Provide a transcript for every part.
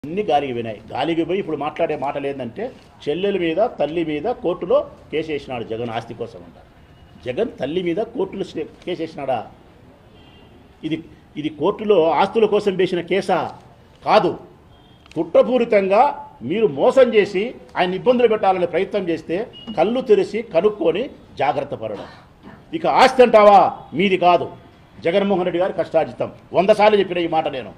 అన్ని గాలికి పోయినాయి గాలికి పోయి ఇప్పుడు మాట్లాడే మాటలు ఏంటంటే చెల్లెల మీద తల్లి మీద కోర్టులో కేసు వేసినాడు జగన్ ఆస్తి కోసం అంట జగన్ తల్లి మీద కోర్టులో స్టే- కేసు వేసినాడా ఇది ఇది కోర్టులో ఆస్తుల కోసం వేసిన కేసా కాదు కుట్రపూరితంగా మీరు మోసం చేసి ఆయన ఇబ్బందులు పెట్టాలనే ప్రయత్నం చేస్తే కళ్ళు తెరిచి కనుక్కొని జాగ్రత్త పడడం ఇక ఆస్తి అంటావా మీది కాదు జగన్మోహన్ రెడ్డి గారి కష్టార్జితం వంద సార్లు చెప్పిన ఈ మాట నేను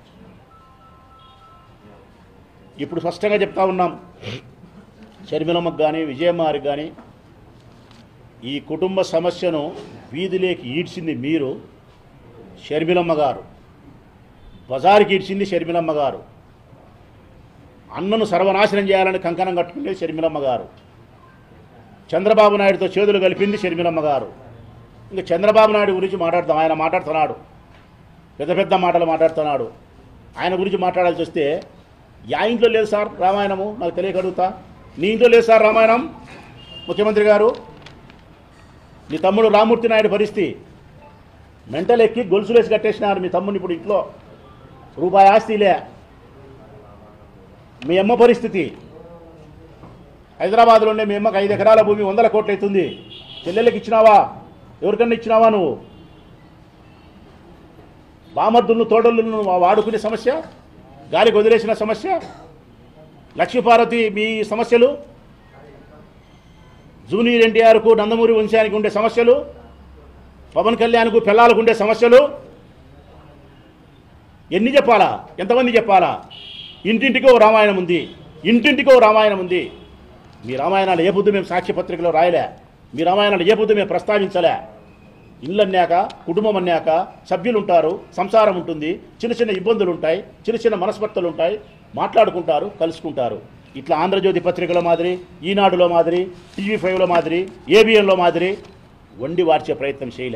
ఇప్పుడు స్పష్టంగా చెప్తా ఉన్నాం షర్మిలమ్మకు కానీ విజయమ్మగారికి కానీ ఈ కుటుంబ సమస్యను వీధిలోకి ఈడ్చింది మీరు షర్మిలమ్మ గారు బజారుకి ఈడ్చింది షర్మిలమ్మ గారు అన్నను సర్వనాశనం చేయాలని కంకణం కట్టుకునేది షర్మిలమ్మ గారు చంద్రబాబు నాయుడుతో చేతులు కలిపింది షర్మిలమ్మ గారు ఇంకా చంద్రబాబు నాయుడు గురించి మాట్లాడతాం ఆయన మాట్లాడుతున్నాడు పెద్ద పెద్ద మాటలు మాట్లాడుతున్నాడు ఆయన గురించి మాట్లాడాల్సి వస్తే యా ఇంట్లో లేదు సార్ రామాయణము నాకు తెలియక అడుగుతా నీ ఇంట్లో లేదు సార్ రామాయణం ముఖ్యమంత్రి గారు నీ తమ్ముడు రామూర్తి నాయుడు పరిస్థితి మెంటల్ ఎక్కి గొలుసులు వేసి కట్టేసినారు మీ తమ్ముని ఇప్పుడు ఇంట్లో రూపాయి ఆస్తిలే మీ అమ్మ పరిస్థితి హైదరాబాద్లో ఉండే మీ అమ్మకి ఐదు ఎకరాల భూమి వందల కోట్లు అవుతుంది చెల్లెళ్ళకి ఇచ్చినావా ఎవరికన్నా ఇచ్చినావా నువ్వు బామర్దులను తోడలను వాడుకునే సమస్య గాలికి వదిలేసిన సమస్య లక్ష్మీపార్వతి మీ సమస్యలు జూనియర్ ఎన్టీఆర్కు నందమూరి వంశానికి ఉండే సమస్యలు పవన్ కళ్యాణ్కు పిల్లలకు ఉండే సమస్యలు ఎన్ని చెప్పాలా ఎంతమంది చెప్పాలా ఇంటింటికి ఓ రామాయణం ఉంది ఇంటింటికి ఓ రామాయణం ఉంది మీ రామాయణాలు ఏ పొద్దు మేము సాక్ష్య పత్రికలో రాయలే మీ రామాయణాలు ఏ పొద్దు మేము ప్రస్తావించలే ఇల్లు అన్నాక కుటుంబం అన్నాక సభ్యులు ఉంటారు సంసారం ఉంటుంది చిన్న చిన్న ఇబ్బందులు ఉంటాయి చిన్న చిన్న మనస్పర్ధలు ఉంటాయి మాట్లాడుకుంటారు కలుసుకుంటారు ఇట్లా ఆంధ్రజ్యోతి పత్రికలో మాదిరి ఈనాడులో మాదిరి టీవీ ఫైవ్లో మాదిరి ఏబిఎన్లో మాదిరి వండి వార్చే ప్రయత్నం చేయలే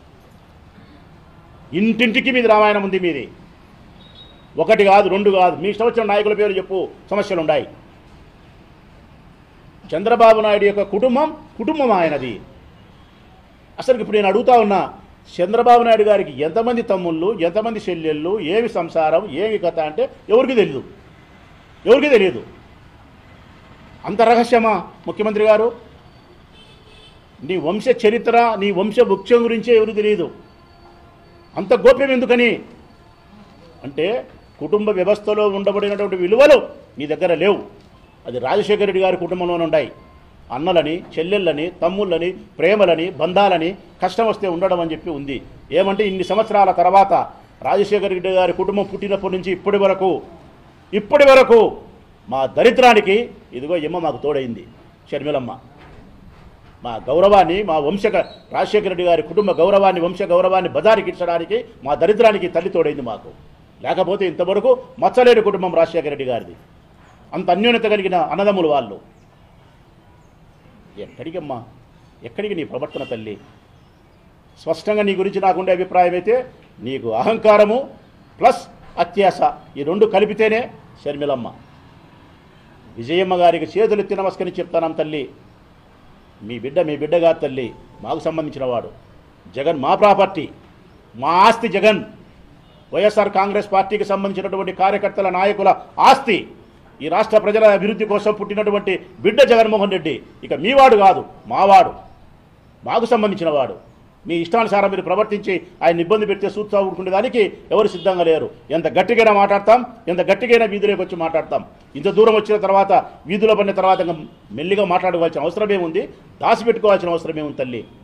ఇంటింటికి మీది రామాయణం ఉంది మీది ఒకటి కాదు రెండు కాదు మీ ఇష్టం వచ్చిన నాయకుల పేరు చెప్పు సమస్యలు ఉన్నాయి చంద్రబాబు నాయుడు యొక్క కుటుంబం కుటుంబం ఆయనది అసలు ఇప్పుడు నేను అడుగుతా ఉన్నా చంద్రబాబు నాయుడు గారికి ఎంతమంది తమ్ముళ్ళు ఎంతమంది చెల్లెళ్ళు ఏమి సంసారం ఏమి కథ అంటే ఎవరికి తెలియదు ఎవరికి తెలియదు అంత రహస్యమా ముఖ్యమంత్రి గారు నీ వంశ చరిత్ర నీ వంశ వృక్షం గురించే ఎవరికి తెలియదు అంత గోప్యం ఎందుకని అంటే కుటుంబ వ్యవస్థలో ఉండబడినటువంటి విలువలు నీ దగ్గర లేవు అది రాజశేఖర రెడ్డి గారి కుటుంబంలోనే ఉన్నాయి అన్నలని చెల్లెళ్ళని తమ్ముళ్ళని ప్రేమలని బంధాలని కష్టం వస్తే ఉండడం అని చెప్పి ఉంది ఏమంటే ఇన్ని సంవత్సరాల తర్వాత రాజశేఖర రెడ్డి గారి కుటుంబం పుట్టినప్పటి నుంచి ఇప్పటి వరకు ఇప్పటి వరకు మా దరిద్రానికి ఇదిగో ఎమ్మ మాకు తోడైంది షర్మిలమ్మ మా గౌరవాన్ని మా వంశ రాజశేఖర రెడ్డి గారి కుటుంబ గౌరవాన్ని వంశ గౌరవాన్ని బజారుకి ఇచ్చడానికి మా దరిద్రానికి తల్లి తోడైంది మాకు లేకపోతే ఇంతవరకు మచ్చలేని కుటుంబం రాజశేఖర రెడ్డి గారిది అంత అన్యోన్యత కలిగిన అన్నదమ్ములు వాళ్ళు ఎక్కడికమ్మా ఎక్కడికి నీ ప్రవర్తన తల్లి స్పష్టంగా నీ గురించి నాకుండే అభిప్రాయం అయితే నీకు అహంకారము ప్లస్ అత్యాస ఈ రెండు కలిపితేనే షర్మిలమ్మ విజయమ్మ గారికి చేతులెత్తి నమస్కరించి చెప్తాను తల్లి మీ బిడ్డ మీ బిడ్డగా తల్లి మాకు సంబంధించిన వాడు జగన్ మా ప్రాపర్టీ మా ఆస్తి జగన్ వైఎస్ఆర్ కాంగ్రెస్ పార్టీకి సంబంధించినటువంటి కార్యకర్తల నాయకుల ఆస్తి ఈ రాష్ట్ర ప్రజల అభివృద్ధి కోసం పుట్టినటువంటి బిడ్డ జగన్మోహన్ రెడ్డి ఇక మీవాడు కాదు మావాడు మాకు సంబంధించిన వాడు మీ ఇష్టానుసారం మీరు ప్రవర్తించి ఆయన ఇబ్బంది పెడితే సూత్సా ఊరుకునే దానికి ఎవరు సిద్ధంగా లేరు ఎంత గట్టిగైనా మాట్లాడతాం ఎంత గట్టిగైనా వీధిలోకి వచ్చి మాట్లాడతాం ఇంత దూరం వచ్చిన తర్వాత వీధిలో పడిన తర్వాత ఇంకా మెల్లిగా మాట్లాడుకోవాల్సిన అవసరం ఏముంది దాచిపెట్టుకోవాల్సిన అవసరం ఏముంది తల్లి